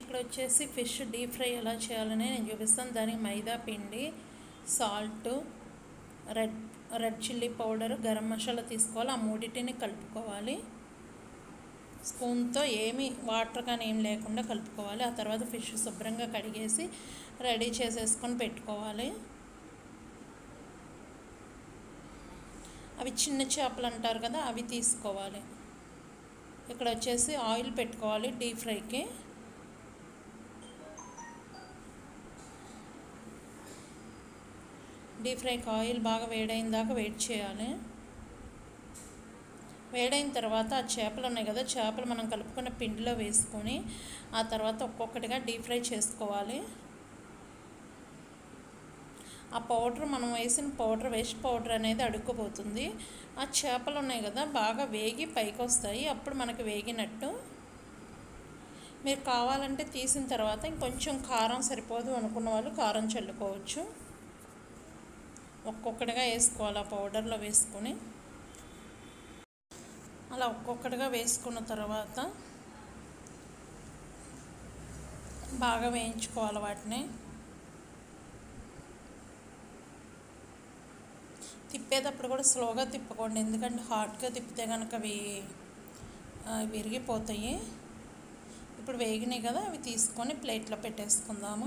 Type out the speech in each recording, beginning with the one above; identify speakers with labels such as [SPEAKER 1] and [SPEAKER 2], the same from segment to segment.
[SPEAKER 1] ఇక్కడ వచ్చేసి fish deep fry ఎలా చేయాలని నేను చూపిస్తాను దానికి మైదా పిండి salt red red chilli powder garam masala తీసుకోవాలి ఆ మూడింటిని కలుపుకోవాలి స్పూన్తో ఏమి వాటర్ కానీ ఏం లేకుండా కలుపుకోవాలి ఆ తర్వాత ఫిష్ శుభ్రంగా కడిగేసి రెడీ చేసేసుకొని పెట్టుకోవాలి అవి చిన్న చేపలు అంటారు కదా అవి తీసుకోవాలి ఇక్కడ వచ్చేసి ఆయిల్ పెట్టుకోవాలి డీప్ ఫ్రైకి డీప్ ఫ్రైకి ఆయిల్ బాగా వేడైన దాకా వెయిట్ చేయాలి వేడైన తర్వాత ఆ చేపలు ఉన్నాయి కదా చేపలు మనం కలుపుకున్న పిండిలో వేసుకొని ఆ తర్వాత ఒక్కొక్కటిగా డీప్ ఫ్రై చేసుకోవాలి ఆ పౌడర్ మనం వేసిన పౌడర్ వేస్ట్ పౌడర్ అనేది అడుక్కుపోతుంది ఆ చేపలు ఉన్నాయి కదా బాగా వేగి పైకి వస్తాయి అప్పుడు మనకు వేగినట్టు మీరు కావాలంటే తీసిన తర్వాత ఇంకొంచెం కారం సరిపోదు అనుకున్న వాళ్ళు కారం చల్లుకోవచ్చు ఒక్కొక్కటిగా వేసుకోవాలి ఆ పౌడర్లో వేసుకొని అలా ఒక్కొక్కటిగా వేసుకున్న తర్వాత బాగా వేయించుకోవాలి వాటిని తిప్పేటప్పుడు కూడా స్లోగా తిప్పకండి ఎందుకంటే హాట్గా తిప్పితే కనుక అవి ఆ, విరిగిపోతాయి ఇప్పుడు వేగినాయి కదా అవి తీసుకొని ప్లేట్లో పెట్టేసుకుందాము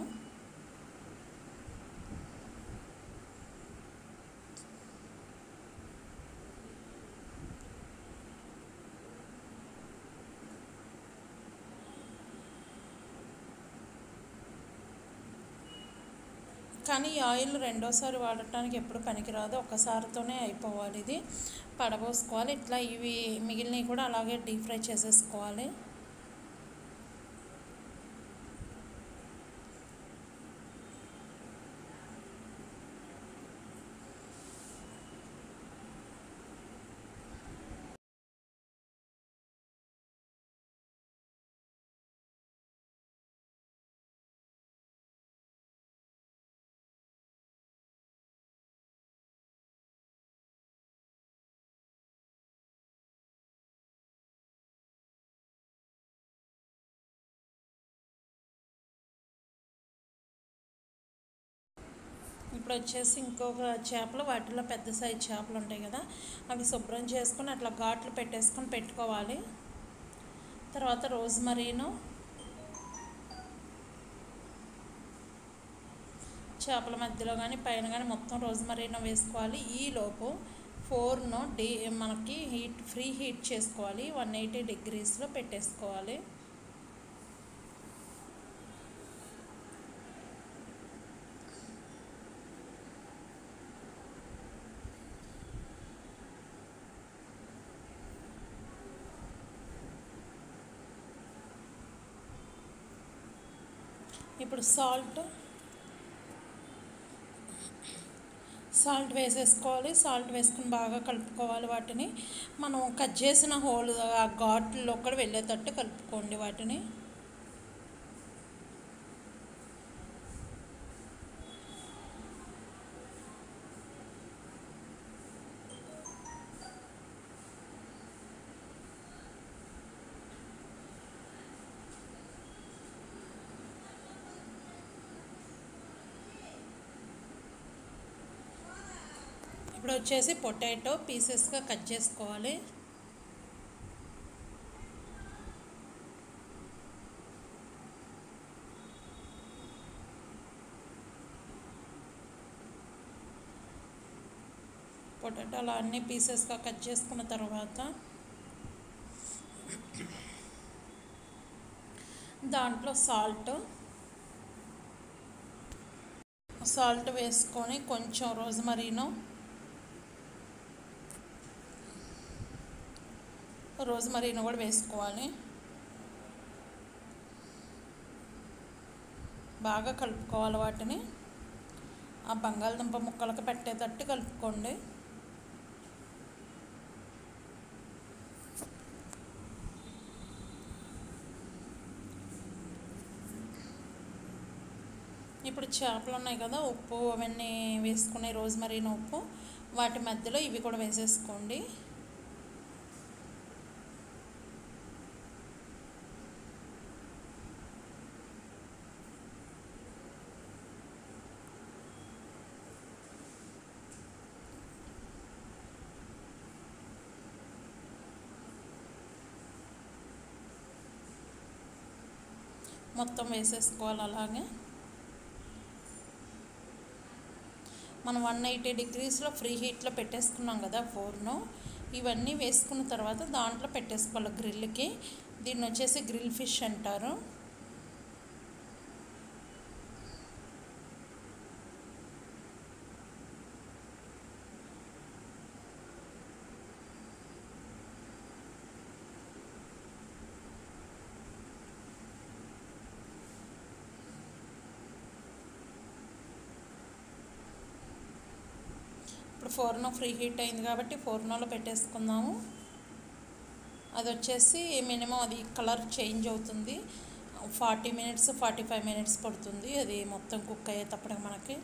[SPEAKER 1] కానీ ఈ ఆయిల్ రెండోసారి వాడటానికి ఎప్పుడు పనికిరాదు ఒక్కసారితోనే అయిపోవాలి ఇది పడబోసుకోవాలి ఇట్లా ఇవి మిగిలినవి కూడా అలాగే డీప్ ఫ్రై చేసేసుకోవాలి ఇప్పుడు వచ్చేసి ఇంకొక చేపలు వాటిలో పెద్ద సైజు చేపలు ఉంటాయి కదా అవి శుభ్రం చేసుకొని అట్లా ఘాట్లు పెట్టేసుకొని పెట్టుకోవాలి తర్వాత రోజ్మరీను చేపల మధ్యలో కానీ పైన కానీ మొత్తం రోజ్మరీను వేసుకోవాలి ఈలోపు ఫోర్ను డీ మనకి హీట్ ఫ్రీ హీట్ చేసుకోవాలి వన్ ఎయిటీ డిగ్రీస్లో పెట్టేసుకోవాలి ఇప్పుడు సాల్ట్ సాల్ట్ వేసేసుకోవాలి సాల్ట్ వేసుకుని బాగా కలుపుకోవాలి వాటిని మనం కట్ చేసిన హోల్ ఆ ఘాట్లో కూడా వెళ్ళేటట్టు కలుపుకోండి వాటిని ఇప్పుడు వచ్చేసి పొటాటో పీసెస్గా కట్ చేసుకోవాలి పొటాటో అలా అన్ని పీసెస్గా కట్ చేసుకున్న తర్వాత దాంట్లో సాల్ట్ సాల్ట్ వేసుకొని కొంచెం రోజ్మరీను రోజ్మరీను కూడా వేసుకోవాలి బాగా కలుపుకోవాలి వాటిని ఆ బంగాళదుంప ముక్కలకు పెట్టేటట్టు కలుపుకోండి ఇప్పుడు చేపలు ఉన్నాయి కదా ఉప్పు అవన్నీ వేసుకునే రోజ్మరీన్ ఉప్పు వాటి మధ్యలో ఇవి కూడా వేసేసుకోండి మొత్తం వేసేసుకోవాలి అలాగే మనం వన్ ఎయిటీ డిగ్రీస్లో ఫ్రీ హీట్లో పెట్టేసుకున్నాం కదా ఫోర్ను ఇవన్నీ వేసుకున్న తర్వాత దాంట్లో పెట్టేసుకోవాలి గ్రిల్కి దీన్ని వచ్చేసి గ్రిల్ ఫిష్ అంటారు ఇప్పుడు ఫోర్నో ఫ్రీ హీట్ అయింది కాబట్టి ఫోర్నోలో పెట్టేసుకుందాము అది వచ్చేసి మినిమం అది కలర్ చేంజ్ అవుతుంది forty minutes forty five minutes పడుతుంది అది మొత్తం కుక్ అయ్యేటప్పటికి మనకి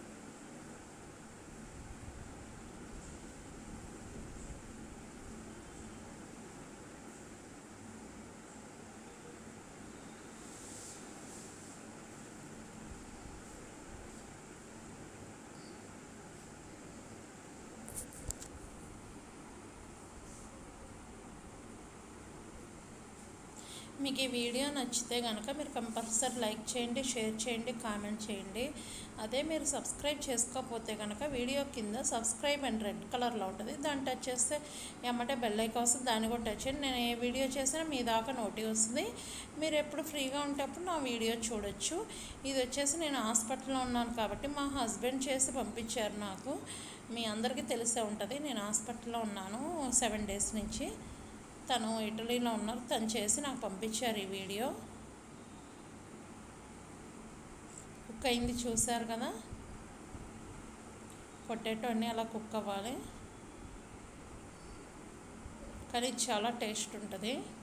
[SPEAKER 1] మీకు ఈ వీడియో నచ్చితే కనుక మీరు కంపల్సరీ లైక్ చేయండి షేర్ చేయండి కామెంట్ చేయండి అదే మీరు సబ్స్క్రైబ్ చేసుకోకపోతే కనుక వీడియో కింద సబ్స్క్రైబ్ అండ్ రెడ్ కలర్లో ఉంటుంది దాన్ని టచ్ చేస్తే ఎమ్మటే బెల్ ఐకాన్ వస్తుంది దాన్ని కూడా టచ్ చేయండి నేను ఏ వీడియో చేసినా మీ దాకా నోటి వస్తుంది మీరు ఎప్పుడు ఫ్రీగా ఉంటేప్పుడు నా వీడియో చూడొచ్చు ఇది వచ్చేసి నేను హాస్పిటల్లో ఉన్నాను కాబట్టి మా హస్బెండ్ చేసి పంపించారు నాకు మీ అందరికీ తెలిసే ఉంటుంది నేను హాస్పిటల్లో ఉన్నాను సెవెన్ డేస్ నుంచి తను ఇటలీలో ఉన్నారు తను చేసి నాకు పంపించారు ఈ వీడియో కుక్ అయింది చూసారు కదా పొటాటో అన్నీ అలా కుక్ అవ్వాలి కానీ చాలా టేస్ట్ ఉంటుంది